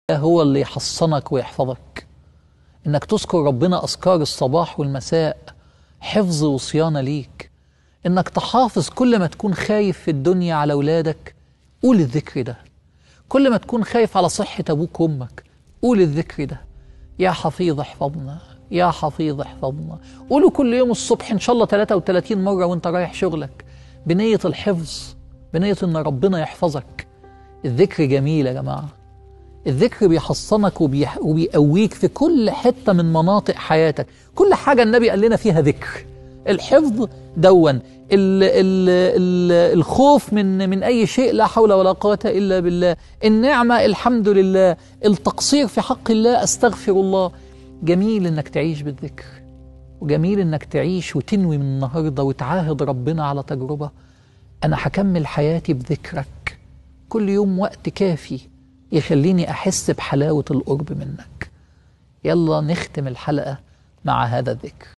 هو اللي يحصنك ويحفظك انك تذكر ربنا اذكار الصباح والمساء حفظ وصيانه ليك انك تحافظ كل ما تكون خايف في الدنيا على اولادك قول الذكر ده كل ما تكون خايف على صحه ابوك وامك قول الذكر ده يا حفيظ احفظنا يا حفيظ احفظنا قولوا كل يوم الصبح ان شاء الله 33 مره وانت رايح شغلك بنيه الحفظ بنيه ان ربنا يحفظك الذكر جميل يا جماعه الذكر بيحصنك وبيح... وبيقويك في كل حته من مناطق حياتك كل حاجه النبي قال لنا فيها ذكر الحفظ دون ال... ال... ال... الخوف من من اي شيء لا حول ولا قوه الا بالله النعمه الحمد لله التقصير في حق الله استغفر الله جميل انك تعيش بالذكر وجميل انك تعيش وتنوي من النهارده وتعاهد ربنا على تجربه انا هكمل حياتي بذكرك كل يوم وقت كافي يخليني احس بحلاوه القرب منك يلا نختم الحلقه مع هذا الذكر